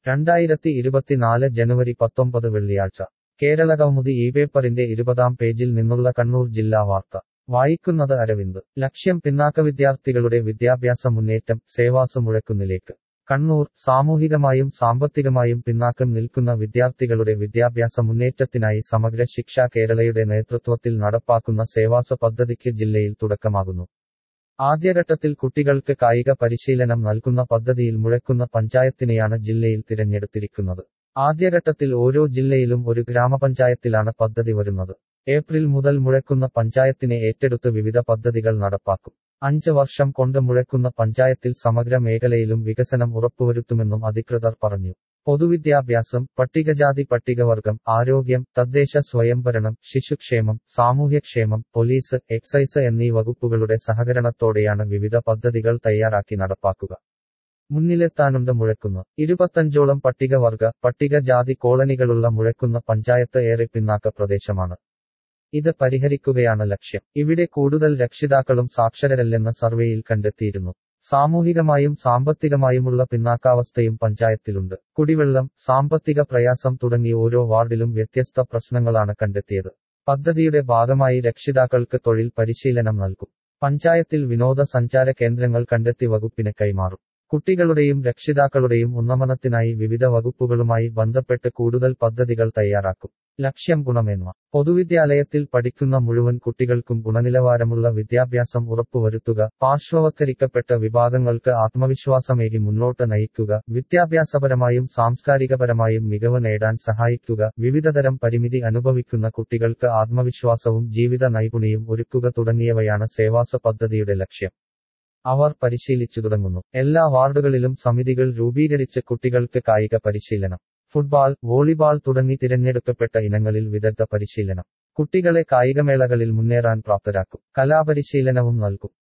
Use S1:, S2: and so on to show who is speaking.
S1: രണ്ടായിരത്തി ഇരുപത്തിനാല് ജനുവരി പത്തൊമ്പത് വെള്ളിയാഴ്ച കേരള കൗമുദി ഈ പേപ്പറിന്റെ ഇരുപതാം പേജിൽ നിന്നുള്ള കണ്ണൂർ ജില്ലാ വാർത്ത വായിക്കുന്നത് അരവിന്ദ് ലക്ഷ്യം പിന്നാക്ക വിദ്യാർത്ഥികളുടെ വിദ്യാഭ്യാസ മുന്നേറ്റം സേവാസ് മുഴക്കുന്നിലേക്ക് കണ്ണൂർ സാമൂഹികമായും സാമ്പത്തികമായും പിന്നാക്കം നിൽക്കുന്ന വിദ്യാർത്ഥികളുടെ വിദ്യാഭ്യാസ മുന്നേറ്റത്തിനായി സമഗ്ര ശിക്ഷ കേരളയുടെ നേതൃത്വത്തിൽ നടപ്പാക്കുന്ന സേവാസ പദ്ധതിക്ക് ജില്ലയിൽ തുടക്കമാകുന്നു ആദ്യഘട്ടത്തിൽ കുട്ടികൾക്ക് കായിക പരിശീലനം നൽകുന്ന പദ്ധതിയിൽ മുഴക്കുന്ന പഞ്ചായത്തിനെയാണ് ജില്ലയിൽ തിരഞ്ഞെടുത്തിരിക്കുന്നത് ആദ്യഘട്ടത്തിൽ ഓരോ ജില്ലയിലും ഒരു ഗ്രാമപഞ്ചായത്തിലാണ് പദ്ധതി വരുന്നത് ഏപ്രിൽ മുതൽ മുഴക്കുന്ന പഞ്ചായത്തിനെ ഏറ്റെടുത്ത് വിവിധ പദ്ധതികൾ നടപ്പാക്കും അഞ്ച് വർഷം കൊണ്ട് മുഴക്കുന്ന പഞ്ചായത്തിൽ സമഗ്ര മേഖലയിലും വികസനം ഉറപ്പുവരുത്തുമെന്നും അധികൃതർ പറഞ്ഞു പൊതുവിദ്യാഭ്യാസം പട്ടികജാതി പട്ടികവർഗം ആരോഗ്യം തദ്ദേശ സ്വയംഭരണം ശിശുക്ഷേമം സാമൂഹ്യക്ഷേമം പോലീസ് എക്സൈസ് എന്നീ വകുപ്പുകളുടെ സഹകരണത്തോടെയാണ് വിവിധ പദ്ധതികൾ തയ്യാറാക്കി നടപ്പാക്കുക മുന്നിലെത്താനുണ്ട് മുഴക്കുന്ന ഇരുപത്തഞ്ചോളം പട്ടികവർഗ പട്ടികജാതി കോളനികളുള്ള മുഴക്കുന്ന പഞ്ചായത്ത് ഏറെ പിന്നാക്ക പ്രദേശമാണ് ഇത് പരിഹരിക്കുകയാണ് ലക്ഷ്യം ഇവിടെ കൂടുതൽ രക്ഷിതാക്കളും സാക്ഷരരല്ലെന്ന സർവേയിൽ കണ്ടെത്തിയിരുന്നു സാമൂഹികമായും സാമ്പത്തികമായുമുള്ള പിന്നാക്കാവസ്ഥയും പഞ്ചായത്തിലുണ്ട് കുടിവെള്ളം സാമ്പത്തിക പ്രയാസം തുടങ്ങി ഓരോ വാർഡിലും വ്യത്യസ്ത പ്രശ്നങ്ങളാണ് കണ്ടെത്തിയത് പദ്ധതിയുടെ ഭാഗമായി രക്ഷിതാക്കൾക്ക് തൊഴിൽ പരിശീലനം നൽകും പഞ്ചായത്തിൽ വിനോദസഞ്ചാര കേന്ദ്രങ്ങൾ കണ്ടെത്തി വകുപ്പിന് കൈമാറും കുട്ടികളുടെയും രക്ഷിതാക്കളുടെയും ഉന്നമനത്തിനായി വിവിധ വകുപ്പുകളുമായി ബന്ധപ്പെട്ട് കൂടുതൽ പദ്ധതികൾ തയ്യാറാക്കും ലക്ഷ്യം ഗുണമേന്മ പൊതുവിദ്യാലയത്തിൽ പഠിക്കുന്ന മുഴുവൻ കുട്ടികൾക്കും ഗുണനിലവാരമുള്ള വിദ്യാഭ്യാസം ഉറപ്പുവരുത്തുക പാർശ്വവത്കരിക്കപ്പെട്ട വിഭാഗങ്ങൾക്ക് ആത്മവിശ്വാസമേകി മുന്നോട്ട് നയിക്കുക വിദ്യാഭ്യാസപരമായും സാംസ്കാരികപരമായും മികവ് നേടാൻ സഹായിക്കുക വിവിധതരം പരിമിതി അനുഭവിക്കുന്ന കുട്ടികൾക്ക് ആത്മവിശ്വാസവും ജീവിത നൈപുണിയും ഒരുക്കുക തുടങ്ങിയവയാണ് സേവാസ പദ്ധതിയുടെ ലക്ഷ്യം അവർ പരിശീലിച്ചു തുടങ്ങുന്നു എല്ലാ വാർഡുകളിലും സമിതികൾ രൂപീകരിച്ച് കുട്ടികൾക്ക് കായിക പരിശീലനം ഫുട്ബാൾ വോളിബാൾ തുടങ്ങി തിരഞ്ഞെടുക്കപ്പെട്ട ഇനങ്ങളിൽ വിദഗ്ധ പരിശീലനം കുട്ടികളെ കായികമേളകളിൽ മുന്നേറാൻ പ്രാപ്തരാക്കും കലാപരിശീലനവും നൽകും